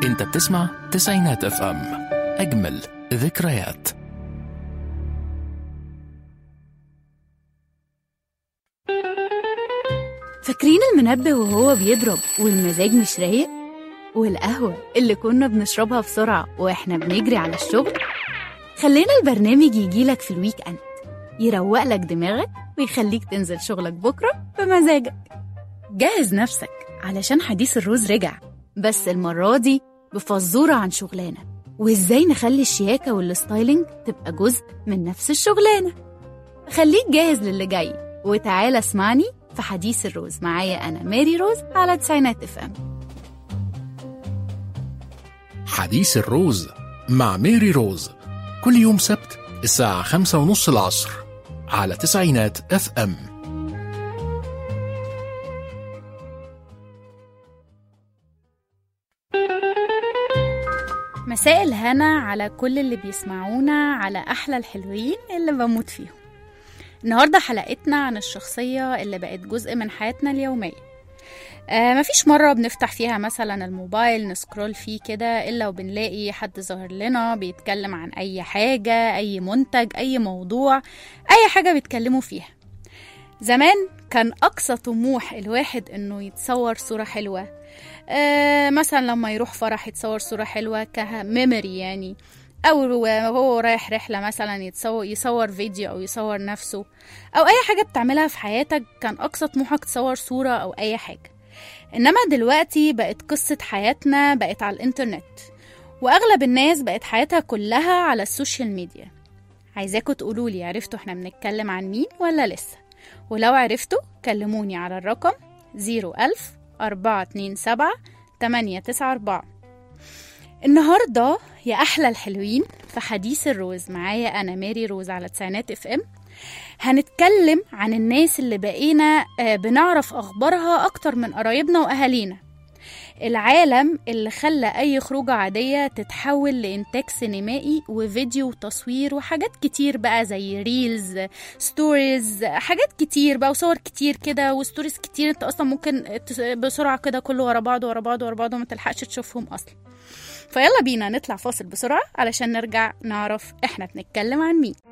انت بتسمع تسعينات اف ام اجمل ذكريات فاكرين المنبه وهو بيضرب والمزاج مش رايق والقهوة اللي كنا بنشربها بسرعة وإحنا بنجري على الشغل خلينا البرنامج يجيلك في الويك أند يروق لك دماغك ويخليك تنزل شغلك بكرة بمزاجك جهز نفسك علشان حديث الروز رجع بس المرة دي بفزورة عن شغلانة وإزاي نخلي الشياكة والستايلينج تبقى جزء من نفس الشغلانة خليك جاهز للي جاي وتعالى اسمعني في حديث الروز معايا أنا ماري روز على تسعينات اف ام حديث الروز مع ميري روز كل يوم سبت الساعة خمسة ونص العصر على تسعينات اف ام مساء الهنا على كل اللي بيسمعونا على أحلى الحلوين اللي بموت فيهم النهاردة حلقتنا عن الشخصية اللي بقت جزء من حياتنا اليومية آه مفيش مرة بنفتح فيها مثلا الموبايل نسكرول فيه كده إلا وبنلاقي حد ظاهر لنا بيتكلم عن أي حاجة أي منتج أي موضوع أي حاجة بيتكلموا فيها زمان كان أقصى طموح الواحد إنه يتصور صورة حلوة آه مثلا لما يروح فرح يتصور صورة حلوة كميموري يعني أو وهو رايح رحلة مثلا يتصور, يصور فيديو أو يصور نفسه أو أي حاجة بتعملها في حياتك كان أقصى طموحك تصور صورة أو أي حاجة إنما دلوقتي بقت قصة حياتنا بقت على الإنترنت وأغلب الناس بقت حياتها كلها على السوشيال ميديا عايزاكوا تقولولي عرفتوا احنا بنتكلم عن مين ولا لسه ولو عرفتوا كلموني على الرقم 01000 427 894 النهاردة يا أحلى الحلوين في حديث الروز معايا أنا ماري روز على تسعينات اف ام هنتكلم عن الناس اللي بقينا آه، بنعرف أخبارها أكتر من قرايبنا وأهالينا العالم اللي خلى أي خروجة عادية تتحول لإنتاج سينمائي وفيديو وتصوير وحاجات كتير بقى زي ريلز ستوريز حاجات كتير بقى وصور كتير كده وستوريز كتير انت أصلا ممكن تس- بسرعة كده كله ورا بعض ورا بعض ورا بعض وما تلحقش تشوفهم أصلا فيلا بينا نطلع فاصل بسرعة علشان نرجع نعرف احنا بنتكلم عن مين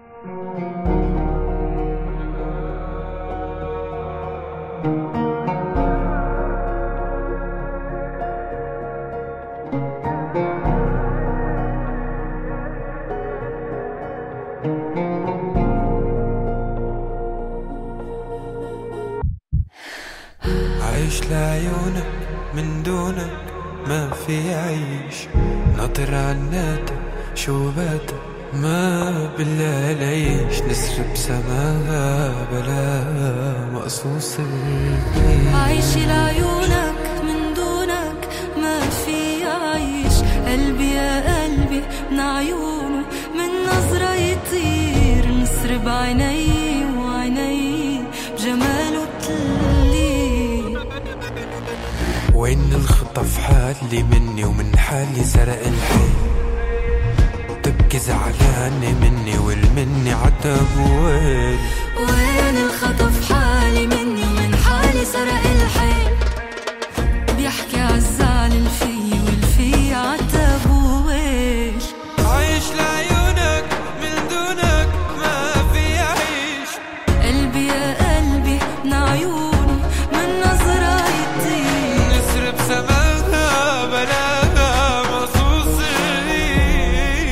عايش لعيونك من دونك ما في عيش ناطر عناتك شو بات ما بالله ليش نسرب سماها بلا مقصوص الريح عايش لعيونك من دونك ما في عيش قلبي يا قلبي من عيونه من نظرة يطير نسر بعيني وعيني بجماله تلي وين الخطف حالي مني ومن حالي سرق الحي تبكي زعلانة مني والمني عتب ويل وين الخطف حالي مني ومن حالي سرق الحيل بيحكي عالزعل الفي والفي عتب وويل عايش لعيونك من دونك ما في عيش قلبي يا قلبي من عيونه من نظرة يطير نسرب سماها بلاها مصوص الريش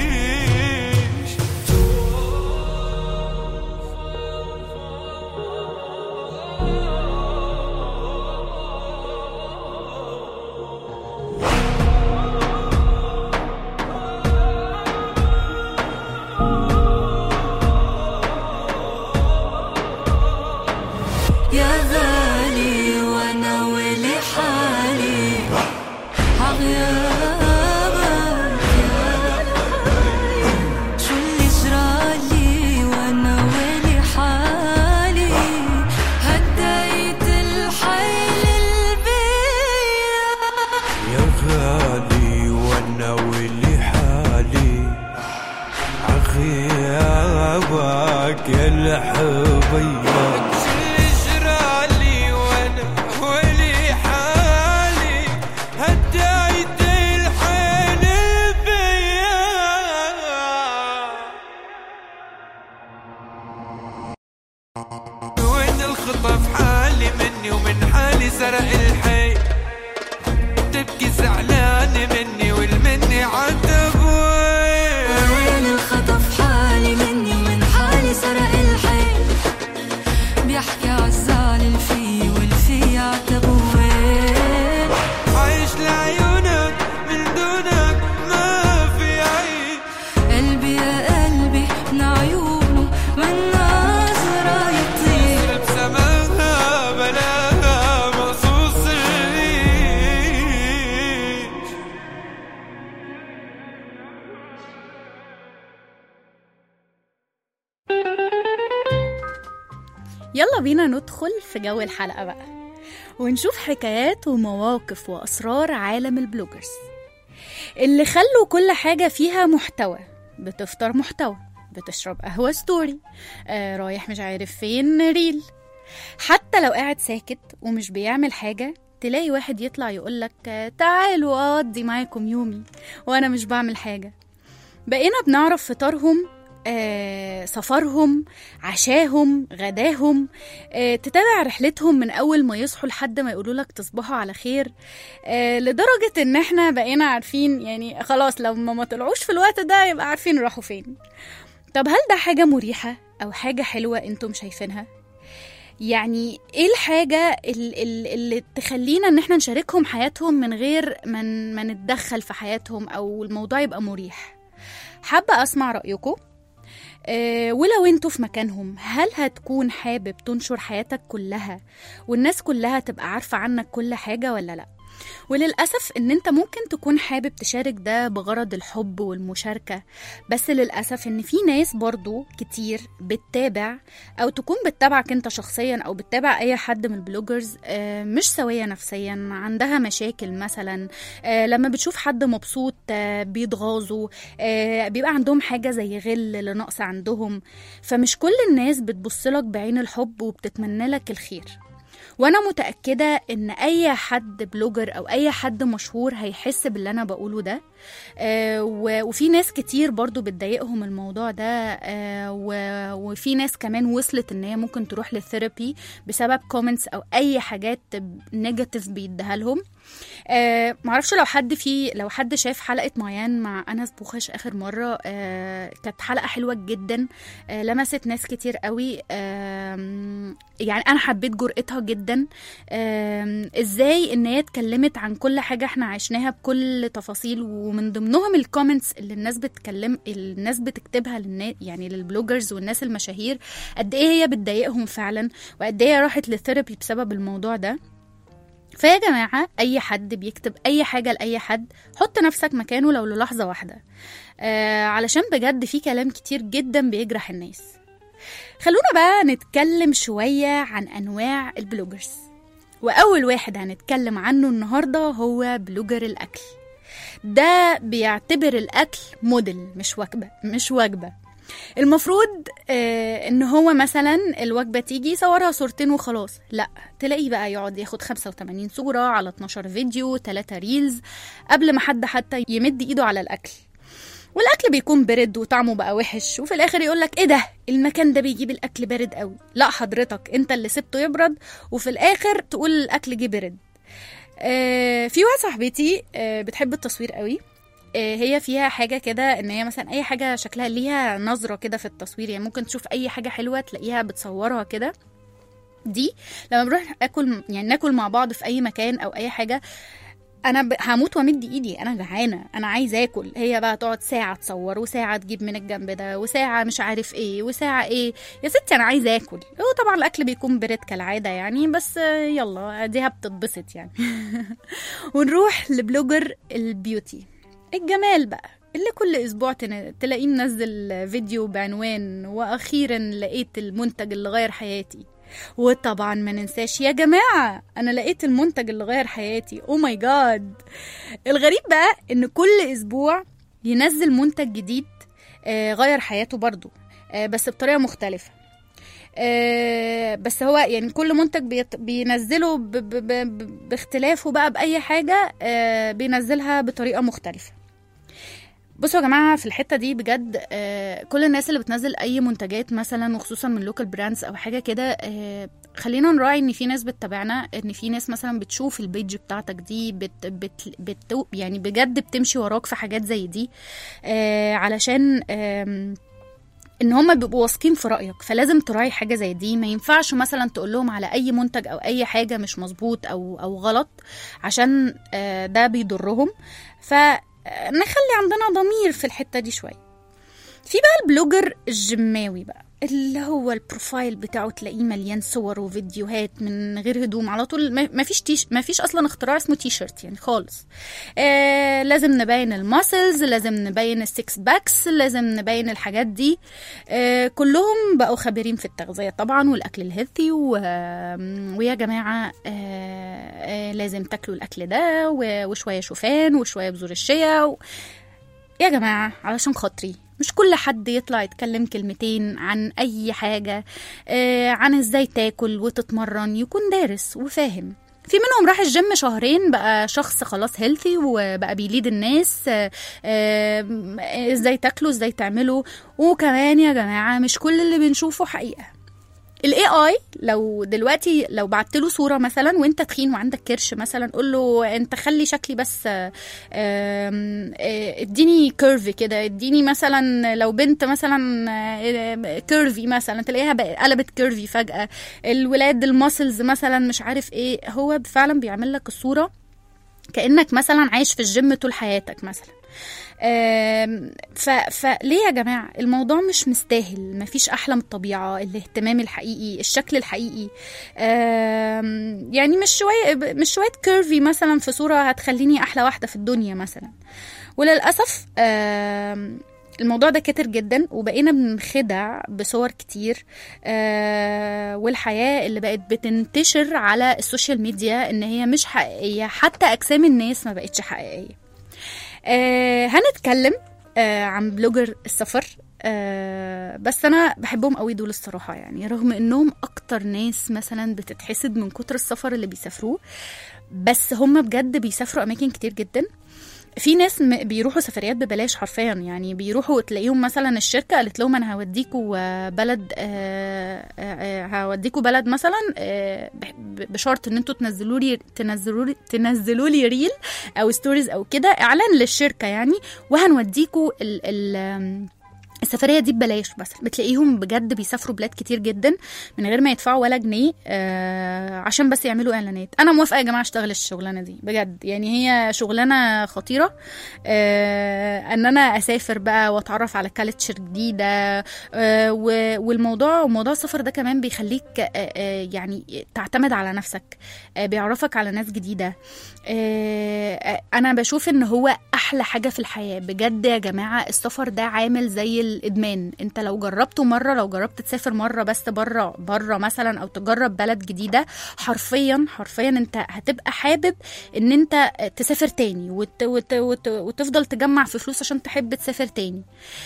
يا غالي وانا ولي حالي عغيابك يا شو اللي جرالي وانا ولي حالي هديت الحيل البيا يا غالي وانا ولي حالي عغيابك يا الحبيب جرالي وانا ولي حالي هديت الحيل حالي سرق الحي تبكي زعلانة مني والمني عتبوي وين الخطف حالي مني ومن حالي سرق الحي بيحكي عالزعل الفي والفي عتبوين عايش لعيونك من دونك ما في عيش قلبي يا قلبي من عيونه من نظرة يطير بسماها بلاها مقصوص الريش يلا بينا ندخل في جو الحلقة بقى ونشوف حكايات ومواقف وأسرار عالم البلوجرز اللي خلوا كل حاجة فيها محتوى بتفطر محتوى بتشرب قهوة ستوري آه رايح مش عارف فين ريل حتى لو قاعد ساكت ومش بيعمل حاجة تلاقي واحد يطلع يقولك آه، تعالوا أقضي معاكم يومي وأنا مش بعمل حاجة بقينا بنعرف فطارهم آه، سفرهم عشاهم غداهم آه، تتابع رحلتهم من اول ما يصحوا لحد ما يقولوا لك تصبحوا على خير آه، لدرجه ان احنا بقينا عارفين يعني خلاص لما ما طلعوش في الوقت ده يبقى عارفين راحوا فين طب هل ده حاجه مريحه او حاجه حلوه انتم شايفينها يعني ايه الحاجة ال- ال- اللي تخلينا ان احنا نشاركهم حياتهم من غير ما ن- ما نتدخل في حياتهم او الموضوع يبقى مريح حابة اسمع رأيكم أه ولو انتوا في مكانهم هل هتكون حابب تنشر حياتك كلها والناس كلها تبقى عارفة عنك كل حاجة ولا لا وللأسف إن أنت ممكن تكون حابب تشارك ده بغرض الحب والمشاركة بس للأسف إن في ناس برضو كتير بتتابع أو تكون بتتابعك أنت شخصيا أو بتتابع أي حد من البلوجرز آه، مش سوية نفسيا عندها مشاكل مثلا آه، لما بتشوف حد مبسوط آه، بيتغاظوا آه، بيبقى عندهم حاجة زي غل لنقص عندهم فمش كل الناس بتبصلك بعين الحب وبتتمنى لك الخير وانا متاكده ان اي حد بلوجر او اي حد مشهور هيحس باللي انا بقوله ده آه و- وفي ناس كتير برضو بتضايقهم الموضوع ده آه و- وفي ناس كمان وصلت ان هي ممكن تروح للثيرابي بسبب كومنتس او اي حاجات نيجاتيف بيديها لهم آه معرفش لو حد في لو حد شاف حلقه معيان مع انس بوخش اخر مره آه كانت حلقه حلوه جدا آه لمست ناس كتير قوي آم، يعني انا حبيت جرأتها جدا آم، ازاي ان هي اتكلمت عن كل حاجه احنا عشناها بكل تفاصيل ومن ضمنهم الكومنتس اللي الناس بتتكلم الناس بتكتبها للناس يعني للبلوجرز والناس المشاهير قد ايه هي بتضايقهم فعلا وقد ايه هي راحت للثيرابي بسبب الموضوع ده فيا جماعة أي حد بيكتب أي حاجة لأي حد حط نفسك مكانه لو للحظة واحدة آه علشان بجد في كلام كتير جدا بيجرح الناس خلونا بقى نتكلم شوية عن أنواع البلوجرز وأول واحد هنتكلم عنه النهاردة هو بلوجر الأكل ده بيعتبر الأكل موديل مش وجبة مش وجبة المفروض آه ان هو مثلا الوجبه تيجي يصورها صورتين وخلاص لا تلاقيه بقى يقعد ياخد 85 صوره على 12 فيديو 3 ريلز قبل ما حد حتى يمد ايده على الاكل والاكل بيكون برد وطعمه بقى وحش وفي الاخر يقولك ايه ده المكان ده بيجيب الاكل بارد قوي لا حضرتك انت اللي سبته يبرد وفي الاخر تقول الاكل جه برد آه في واحده صاحبتي آه بتحب التصوير قوي آه، هي فيها حاجة كده ان هي مثلا اي حاجة شكلها ليها نظرة كده في التصوير يعني ممكن تشوف اي حاجة حلوة تلاقيها بتصورها كده دي لما بنروح اكل يعني ناكل مع بعض في اي مكان او اي حاجة انا ب... هموت وامد ايدي انا جعانه انا عايزه اكل هي بقى تقعد ساعه تصور وساعه تجيب من الجنب ده وساعه مش عارف ايه وساعه ايه يا ستي انا عايزه اكل هو طبعا الاكل بيكون برد كالعاده يعني بس آه، يلا اديها بتتبسط يعني ونروح لبلوجر البيوتي الجمال بقى اللي كل اسبوع تن- تلاقيه منزل فيديو بعنوان واخيرا لقيت المنتج اللي غير حياتي وطبعا ما ننساش يا جماعه انا لقيت المنتج اللي غير حياتي او ماي جاد الغريب بقى ان كل اسبوع ينزل منتج جديد آه، غير حياته برضو آه، بس بطريقه مختلفه آه، بس هو يعني كل منتج بيت- بينزله ب- ب- ب- باختلافه بقى بأي حاجة آه، بينزلها بطريقة مختلفة بصوا يا جماعة في الحتة دي بجد آه، كل الناس اللي بتنزل أي منتجات مثلا وخصوصا من لوكال براندز أو حاجة كده آه، خلينا نراعي ان في ناس بتتابعنا ان في ناس مثلا بتشوف البيج بتاعتك دي بت بت بت يعني بجد بتمشي وراك في حاجات زي دي آه علشان آم ان هم بيبقوا واثقين في رايك فلازم تراعي حاجه زي دي ما ينفعش مثلا تقول لهم على اي منتج او اي حاجه مش مظبوط او او غلط عشان آه، ده بيضرهم فنخلي عندنا ضمير في الحته دي شويه في بقى البلوجر الجماوي بقى اللي هو البروفايل بتاعه تلاقيه مليان صور وفيديوهات من غير هدوم على طول ما ما فيش تيش ما فيش اصلا اختراع اسمه تي شيرت يعني خالص آه لازم نبين الماسلز لازم نبين السكس باكس لازم نبين الحاجات دي آه كلهم بقوا خبيرين في التغذيه طبعا والاكل الهيلثي و... ويا جماعه آه آه لازم تاكلوا الاكل ده و... وشويه شوفان وشويه بذور الشيا و... يا جماعة علشان خاطري مش كل حد يطلع يتكلم كلمتين عن أي حاجة آه عن ازاي تاكل وتتمرن يكون دارس وفاهم في منهم راح الجيم شهرين بقى شخص خلاص هيلثي وبقى بيليد الناس آه، آه، ازاي تاكلوا ازاي تعملوا وكمان يا جماعة مش كل اللي بنشوفه حقيقة الاي اي لو دلوقتي لو بعت له صوره مثلا وانت تخين وعندك كرش مثلا قول له انت خلي شكلي بس آه، آم، آه، اديني كيرفي كده اديني مثلا لو بنت مثلا كيرفي مثلا تلاقيها بقى- قلبت كيرفي فجاه الولاد الماسلز مثلا مش عارف ايه هو فعلا بيعمل لك الصوره كانك مثلا عايش في الجيم طول حياتك مثلا آم، ف... فليه يا جماعة الموضوع مش مستاهل مفيش أحلى من الطبيعة الاهتمام الحقيقي الشكل الحقيقي آم، يعني مش شوية مش شوية كيرفي مثلا في صورة هتخليني أحلى واحدة في الدنيا مثلا وللأسف آم، الموضوع ده كتر جدا وبقينا بنخدع بصور كتير آه والحياة اللي بقت بتنتشر على السوشيال ميديا ان هي مش حقيقية حتى اجسام الناس ما بقتش حقيقية آه هنتكلم آه عن بلوجر السفر آه بس انا بحبهم قوي دول الصراحه يعني رغم انهم اكتر ناس مثلا بتتحسد من كتر السفر اللي بيسافروه بس هم بجد بيسافروا اماكن كتير جدا في ناس م- بيروحوا سفريات ببلاش حرفيا يعني بيروحوا تلاقيهم مثلا الشركه قالت لهم انا هوديكوا آه، بلد آه، آه، آه، هوديكوا بلد مثلا آه، ب- بشرط ان انتوا تنزلوا لي تنزلوا لي تنزلوا لي ريل او ستوريز او كده اعلان للشركه يعني وهنوديكوا ال ال آم، السفريه دي ببلاش بس بتلاقيهم بجد بيسافروا بلاد كتير جدا من غير ما يدفعوا ولا جنيه آه عشان بس يعملوا اعلانات انا موافقه يا جماعه اشتغل الشغلانه دي بجد يعني هي شغلانه خطيره آه ان انا اسافر بقى واتعرف على كالتشر جديده آه و- والموضوع وموضوع السفر ده كمان بيخليك آه آه يعني تعتمد على نفسك آه بيعرفك على ناس جديده آه آه، انا بشوف ان هو احلى حاجه في الحياه بجد يا جماعه السفر ده عامل زي الادمان انت لو جربته مره لو جربت تسافر مره بس بره بره مثلا او تجرب بلد جديده حرفيا حرفيا انت هتبقى حابب ان انت تسافر تاني وت وت وت وتفضل تجمع في فلوس عشان تحب تسافر تاني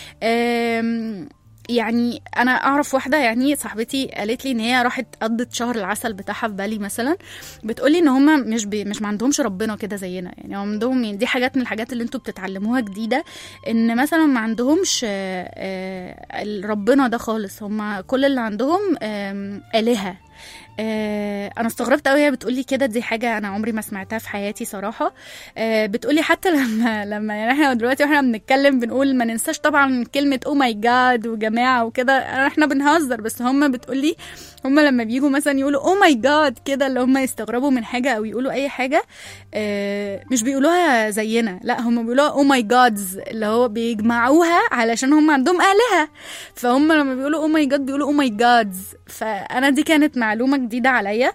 أم، يعني انا اعرف واحده يعني صاحبتي قالت لي ان هي راحت قضت شهر العسل بتاعها في بالي مثلا بتقولي ان هما مش بي مش ما عندهمش ربنا كده زينا يعني هم عندهم يعني دي حاجات من الحاجات اللي انتوا بتتعلموها جديده ان مثلا ما عندهمش آه، آه، ربنا ده خالص هم كل اللي عندهم آم، آلهة آه، انا استغربت قوي هي بتقولي كده دي حاجه انا عمري ما سمعتها في حياتي صراحه آه، بتقولي حتى لما لما يعني احنا دلوقتي واحنا بنتكلم بنقول ما ننساش طبعا كلمه او ماي جاد وجماعه وكده احنا بنهزر بس هم بتقولي هم لما بيجوا مثلا يقولوا او ماي جاد كده اللي هم يستغربوا من حاجه او يقولوا اي حاجه آه، مش بيقولوها زينا لا هم بيقولوها او ماي جادز اللي هو بيجمعوها علشان هم عندهم آلهة فهم لما بيقولوا او ماي جاد بيقولوا او ماي جادز فانا دي كانت معلومه جديده عليا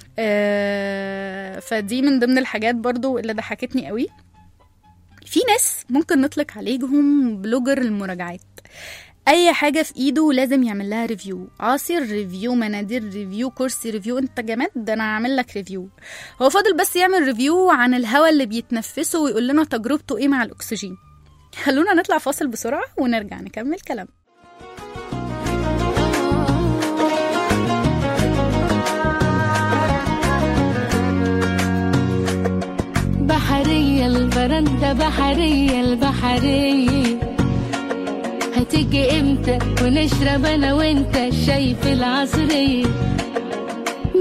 آه، فدي من ضمن الحاجات برضو اللي ضحكتني قوي في ناس ممكن نطلق عليهم بلوجر المراجعات اي حاجه في ايده لازم يعمل لها ريفيو عصير ريفيو مناديل ريفيو كرسي ريفيو انت جامد ده انا هعمل لك ريفيو هو فاضل بس يعمل ريفيو عن الهواء اللي بيتنفسه ويقول لنا تجربته ايه مع الاكسجين خلونا نطلع فاصل بسرعه ونرجع نكمل كلام بحرية البرندة بحرية البحرية هتيجي امتى ونشرب انا وانت الشاي في العصرية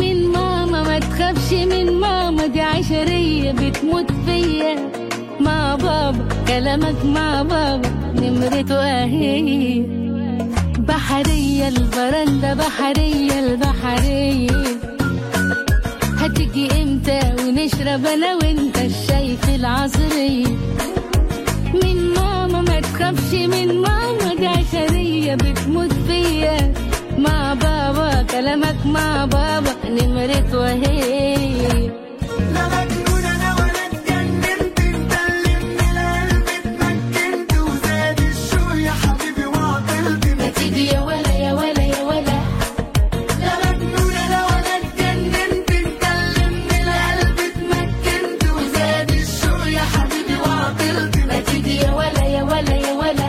ما تخافش من ماما دي عشرية بتموت فيا مع بابا كلامك مع بابا نمرته اهي بحرية البرندة بحرية البحرية هتيجي امتى ونشرب انا وانت الشاي في العصرية من ماما ما تخافش من ماما دي عشرية بتموت فيا مع بابا كلامك مع بابا نمرة وهي لا مجنون انا ولا اتجننت مكلمني القلب اتمكنت وزاد الشوق يا حبيبي وعطلت ما تيجي يا ولا يا ولا يا ولا لا مجنون انا ولا اتجننت مكلمني القلب اتمكنت وزاد الشوق يا حبيبي وعطلت ما تيجي يا ولا يا ولا يا ولا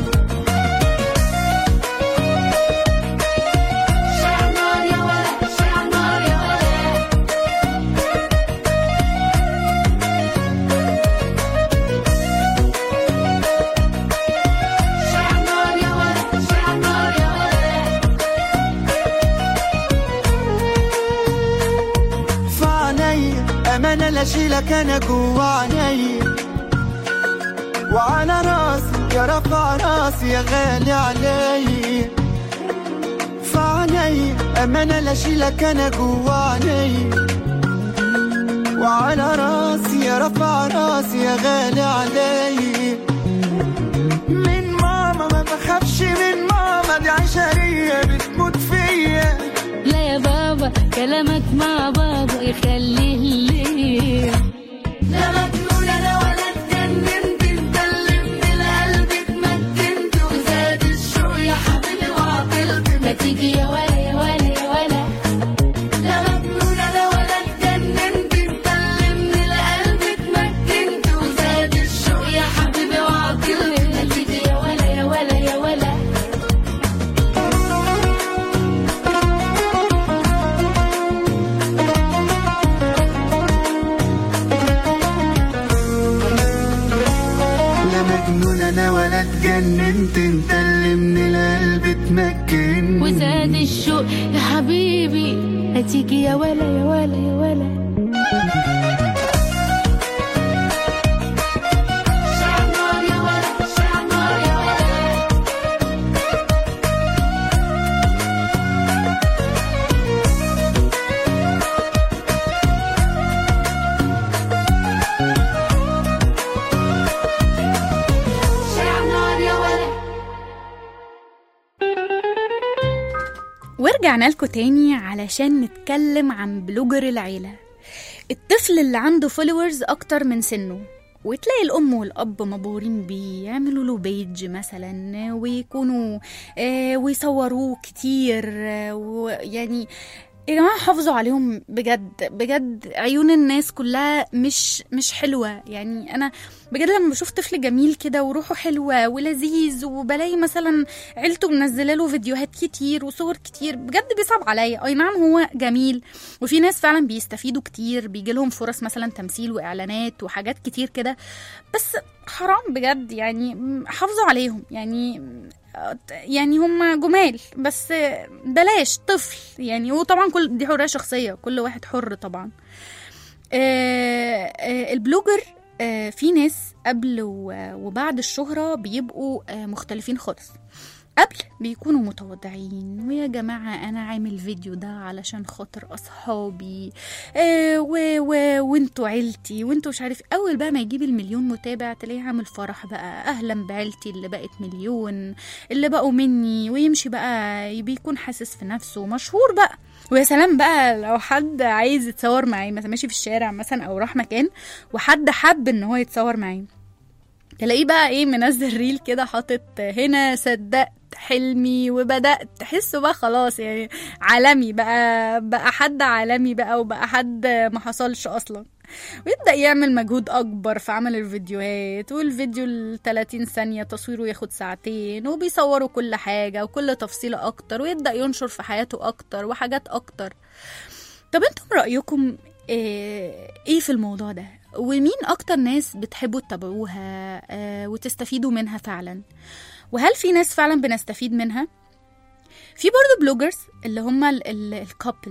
شعل نار يا ولا شعل نار يا ولا شعل نار يا ولا شعل نار يا ولا في عينيا امانه لا اشيلك انا جوا عينيا وعلى راسي يا رفع راسي يا غالي عليا في عينيا امانه لا اشيلك انا جوا عينيا وعلى راسي يا رفع راسي يا غالي عليا من ماما ما بخافش من ماما دي عشرية بتموت فيا لا يا بابا كلامك مع بابا يخليه ليه لا مجنون انا ولا اتجننت مكلمني القلب اتمكنت وزاد الشوق يا حبيبي وعطلت ما تيجي يا ولا يا ولا يا ولا لا مجنون انا ولا اتجننت مكلمني القلب اتمكنت وزاد الشوق يا حبيبي وعطلت ما تيجي يا ولا يا ولا يا ولا لا مجنون انا ولا اتجننت انت اللي من القلب اتمكنت وزاد الشوق يا حبيبي هتيجي يا ولا يا ولا يا ولا شعل نار يا ولا شعل نار يا ولا شعل نار يا ولا ورجعنا لكم تاني علشان نتكلم عن بلوجر العيلة الطفل اللي عنده فولورز أكتر من سنه وتلاقي الأم والأب مبهورين بيه يعملوا له بيج مثلا ويكونوا آه ويصوروه كتير آه ويعني يا جماعة حافظوا عليهم بجد بجد عيون الناس كلها مش مش حلوة يعني أنا بجد لما بشوف طفل جميل كده وروحه حلوة ولذيذ وبلاقي مثلا عيلته منزله له فيديوهات كتير وصور كتير بجد بيصعب عليا اي نعم هو جميل وفي ناس فعلا بيستفيدوا كتير بيجي لهم فرص مثلا تمثيل واعلانات وحاجات كتير كده بس حرام بجد يعني م- حافظوا عليهم يعني م- يعني هم جمال بس بلاش طفل يعني وطبعا كل دي حريه شخصيه كل واحد حر طبعا آه، آه، البلوجر آه، في ناس قبل و- وبعد الشهرة بيبقوا آه، مختلفين خالص قبل بيكونوا متواضعين ويا جماعة أنا عامل فيديو ده علشان خاطر أصحابي آه و و وانتوا عيلتي وانتوا مش عارف أول بقى ما يجيب المليون متابع تلاقيه عامل فرح بقى أهلا بعيلتي اللي بقت مليون اللي بقوا مني ويمشي بقى بيكون حاسس في نفسه مشهور بقى ويا سلام بقى لو حد عايز يتصور معاه مثلا ماشي في الشارع مثلا او راح مكان وحد حب ان هو يتصور معاه تلاقيه بقى ايه منزل ريل كده حاطط هنا صدقت حلمي وبدات تحسه بقى خلاص يعني عالمي بقى بقى حد عالمي بقى وبقى حد ما حصلش اصلا ويبدا يعمل مجهود اكبر في عمل الفيديوهات والفيديو ال 30 ثانيه تصويره ياخد ساعتين وبيصوروا كل حاجه وكل تفصيله اكتر ويبدا ينشر في حياته اكتر وحاجات اكتر طب انتم رايكم آه، ايه في الموضوع ده ومين اكتر ناس بتحبوا تتابعوها آه، وتستفيدوا منها فعلا وهل في ناس فعلا بنستفيد منها في برضو بلوجرز اللي هم الكابلز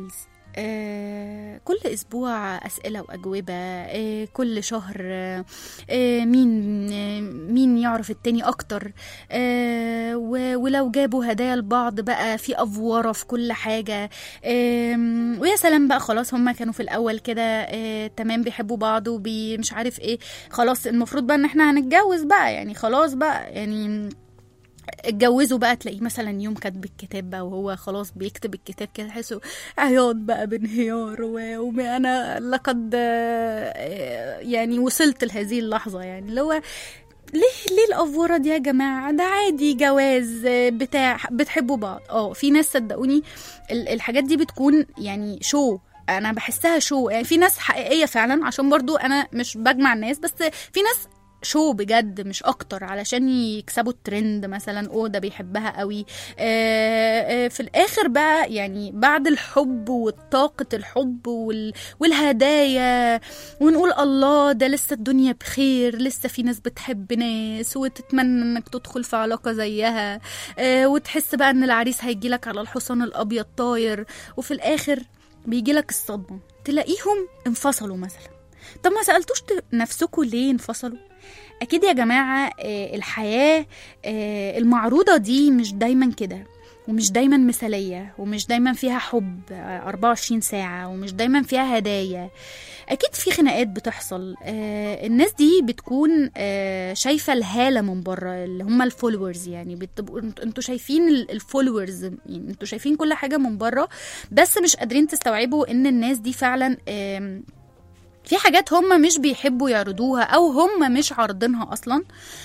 آه، كل اسبوع اسئله واجوبه آه، كل شهر آه، آه، مين آه، مين يعرف التاني اكتر آه، و- ولو جابوا هدايا لبعض بقى في افوره في كل حاجه آم، ويا سلام بقى خلاص هما كانوا في الاول كده آه، تمام بيحبوا بعض وبي مش عارف ايه خلاص المفروض بقى ان احنا هنتجوز بقى يعني خلاص بقى يعني اتجوزوا بقى تلاقيه مثلا يوم كاتب الكتاب بقى وهو خلاص بيكتب الكتاب كده تحسه عياط بقى بانهيار و- وانا لقد آه، يعني وصلت لهذه اللحظه يعني اللي هو ليه ليه الافوره دي يا جماعه ده عادي جواز آه، بتاع بتحبوا بعض اه في ناس صدقوني ال- الحاجات دي بتكون يعني شو انا بحسها شو يعني في ناس حقيقيه فعلا عشان برضو انا مش بجمع الناس بس في ناس شو بجد مش اكتر علشان يكسبوا الترند مثلا اوه ده بيحبها قوي آه آه في الاخر بقى يعني بعد الحب وطاقة الحب وال والهدايا ونقول الله ده لسه الدنيا بخير لسه في ناس بتحب ناس وتتمنى انك تدخل في علاقة زيها آه وتحس بقى ان العريس هيجيلك على الحصان الابيض طاير وفي الاخر بيجيلك الصدمة تلاقيهم انفصلوا مثلا طب ما سألتوش ت- نفسكوا ليه انفصلوا اكيد يا جماعه آه، الحياه آه، المعروضه دي مش دايما كده ومش دايما مثاليه ومش دايما فيها حب آه، 24 ساعه ومش دايما فيها هدايا اكيد في خناقات بتحصل آه، الناس دي بتكون آه، شايفه الهاله من بره اللي هم الفولورز يعني بتبقوا انتوا انتوا شايفين الفولورز يعني انتوا شايفين كل حاجه من بره بس مش قادرين تستوعبوا ان الناس دي فعلا آم، في حاجات هم مش بيحبوا يعرضوها او هم مش عارضينها اصلا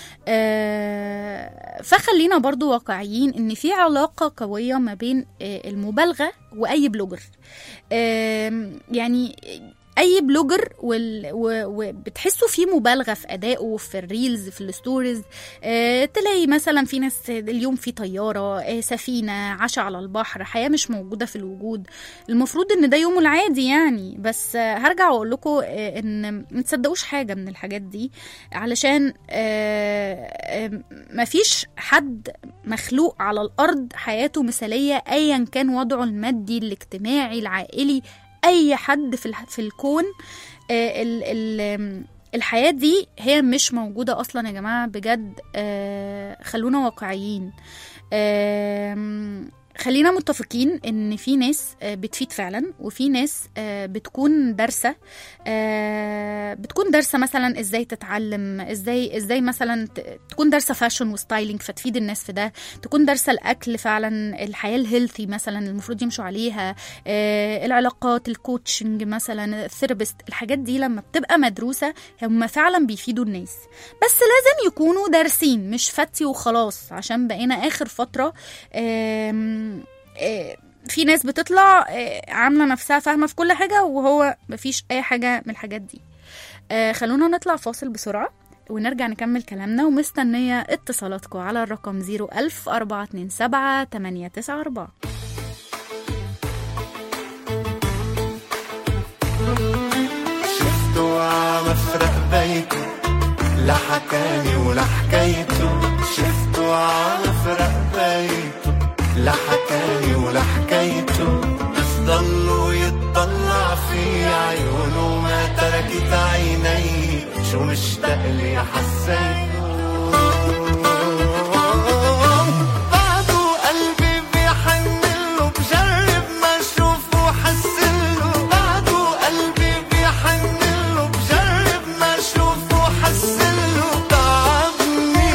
آه، فخلينا برضو واقعيين ان في علاقة قوية ما بين آه، المبالغة واي بلوجر آم، يعني اي بلوجر وال... و... وبتحسوا فيه مبالغه في ادائه في الريلز في الستوريز آه تلاقي مثلا في ناس اليوم في طياره آه سفينه عشاء على البحر حياه مش موجوده في الوجود المفروض ان ده يومه العادي يعني بس آه هرجع واقول لكم آه ان ما تصدقوش حاجه من الحاجات دي علشان آه آه مفيش حد مخلوق على الارض حياته مثاليه ايا كان وضعه المادي الاجتماعي العائلي اي حد في الح- في الكون آه، ال ال الحياة دي هي مش موجودة أصلا يا جماعة بجد آه، خلونا واقعيين آم، خلينا متفقين ان في ناس آه، بتفيد فعلا وفي ناس آه، بتكون دارسه آه، بتكون دارسه مثلا ازاي تتعلم ازاي ازاي مثلا ت- تكون دارسه فاشن وستايلينج فتفيد الناس في ده تكون دارسه الاكل فعلا الحياه الهيلثي مثلا المفروض يمشوا عليها آه، العلاقات الكوتشنج مثلا الثيرابيست الحاجات دي لما بتبقى مدروسه هم فعلا بيفيدوا الناس بس لازم يكونوا دارسين مش فتي وخلاص عشان بقينا اخر فتره آم، آه، في ناس بتطلع آه، عامله نفسها فاهمه في كل حاجه وهو مفيش اي حاجه من الحاجات دي آه، خلونا نطلع فاصل بسرعه ونرجع نكمل كلامنا ومستنية اتصالاتكم على الرقم 01000 427 894 شفته عم افرق بيته لا حكاني ولا حكايته شفته عم افرق بيته لا حكاني ولا حكايته بس ضلوا يتطلع في عيونه ما تركت عيني شو مشتاق لي حسيته بعده قلبي بيحنله بجرب ما اشوفه حسله بعده قلبي بيحنله بجرب ما اشوفه حسله تعبني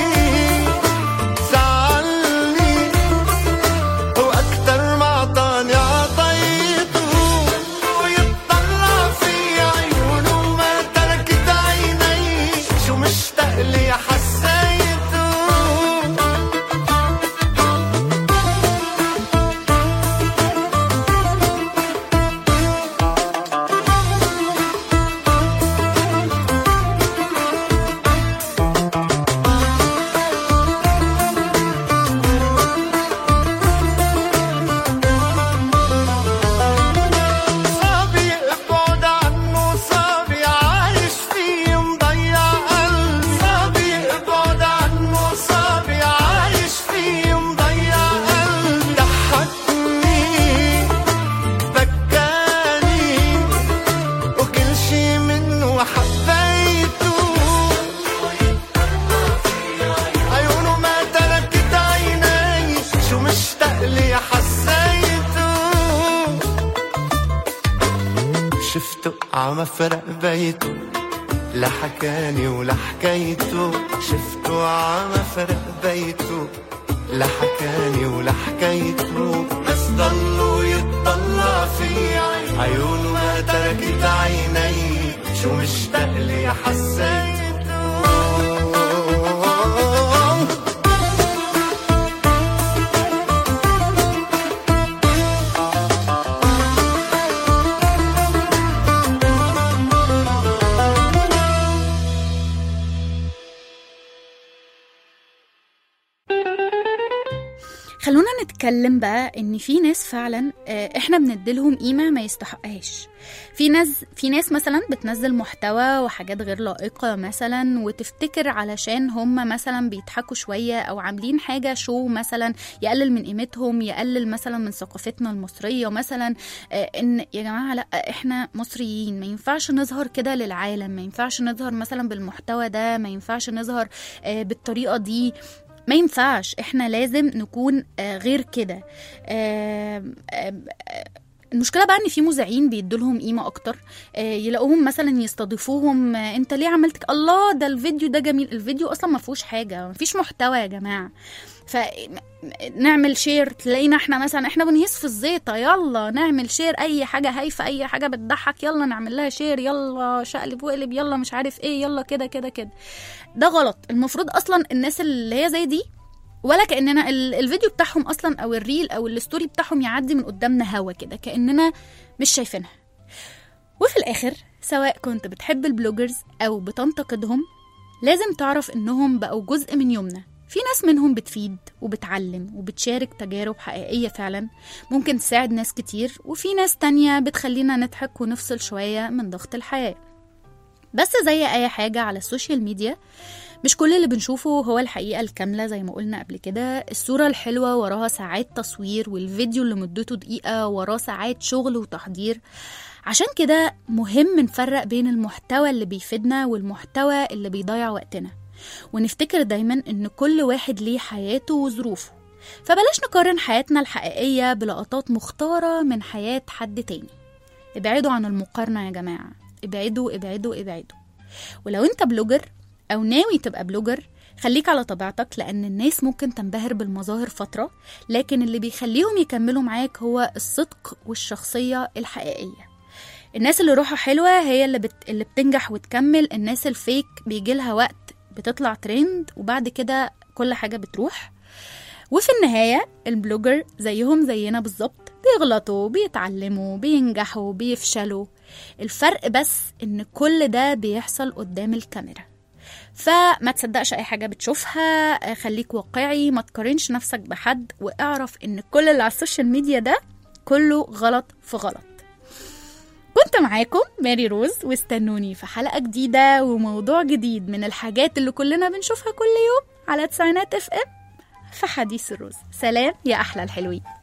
زعلني واكتر ما اعطاني عطيته ويطلع في عيونه ما تركت عيني شو مشتاق لي حسيته عمفرق بيته لا حكاني ولا حكايته شفته عمفرق بيته لا حكاني ولا حكايته بس ضلوا يتطلع في عيونه ما تركت عيني شو مشتاق لي حسيته خلونا نتكلم بقى ان في ناس فعلا آه، احنا بنديلهم قيمه ما يستحقهاش في ناس في ناس مثلا بتنزل محتوى وحاجات غير لائقه مثلا وتفتكر علشان هم مثلا بيضحكوا شويه او عاملين حاجه شو مثلا يقلل من قيمتهم يقلل مثلا من ثقافتنا المصريه مثلا آه، ان يا جماعه لا احنا مصريين ما ينفعش نظهر كده للعالم ما ينفعش نظهر مثلا بالمحتوى ده ما ينفعش نظهر آه، بالطريقه دي ما ينفعش احنا لازم نكون آه، غير كده آم، آم، آه، المشكله بقى ان في مذيعين بيدولهم قيمه اكتر آه، يلاقوهم مثلا يستضيفوهم آه، انت ليه عملت ك- الله ده الفيديو ده جميل الفيديو اصلا ما فيهوش حاجه ما فيش محتوى يا جماعه فنعمل شير تلاقينا احنا مثلا احنا بنهيس في الزيطه يلا نعمل شير اي حاجه هايفه اي حاجه بتضحك يلا نعمل لها شير يلا شقلب وقلب يلا مش عارف ايه يلا كده كده كده ده غلط المفروض اصلا الناس اللي هي زي دي ولا كاننا ال- الفيديو بتاعهم اصلا او الريل او الستوري بتاعهم يعدي من قدامنا هوا كده كاننا مش شايفينها وفي الاخر سواء كنت بتحب البلوجرز او بتنتقدهم لازم تعرف انهم بقوا جزء من يومنا في ناس منهم بتفيد وبتعلم وبتشارك تجارب حقيقية فعلا ممكن تساعد ناس كتير وفي ناس تانية بتخلينا نضحك ونفصل شوية من ضغط الحياة بس زي أي حاجة على السوشيال ميديا مش كل اللي بنشوفه هو الحقيقة الكاملة زي ما قلنا قبل كده الصورة الحلوة وراها ساعات تصوير والفيديو اللي مدته دقيقة وراه ساعات شغل وتحضير عشان كده مهم نفرق بين المحتوى اللي بيفيدنا والمحتوى اللي بيضيع وقتنا ونفتكر دايما ان كل واحد ليه حياته وظروفه فبلاش نقارن حياتنا الحقيقية بلقطات مختارة من حياة حد تاني ابعدوا عن المقارنة يا جماعة ابعدوا ابعدوا ابعدوا ولو انت بلوجر او ناوي تبقى بلوجر خليك على طبيعتك لان الناس ممكن تنبهر بالمظاهر فترة لكن اللي بيخليهم يكملوا معاك هو الصدق والشخصية الحقيقية الناس اللي روحها حلوة هي اللي, بت... اللي بتنجح وتكمل الناس الفيك بيجي لها وقت بتطلع ترند وبعد كده كل حاجة بتروح وفي النهاية البلوجر زيهم زينا بالظبط بيغلطوا بيتعلموا بينجحوا بيفشلوا الفرق بس ان كل ده بيحصل قدام الكاميرا فما تصدقش اي حاجه بتشوفها آه، خليك واقعي ما تقارنش نفسك بحد واعرف ان كل اللي على السوشيال ميديا ده كله غلط في غلط كنت معاكم ماري روز واستنوني في حلقه جديده وموضوع جديد من الحاجات اللي كلنا بنشوفها كل يوم على تسعينات اف ام في حديث الروز سلام يا احلى الحلوين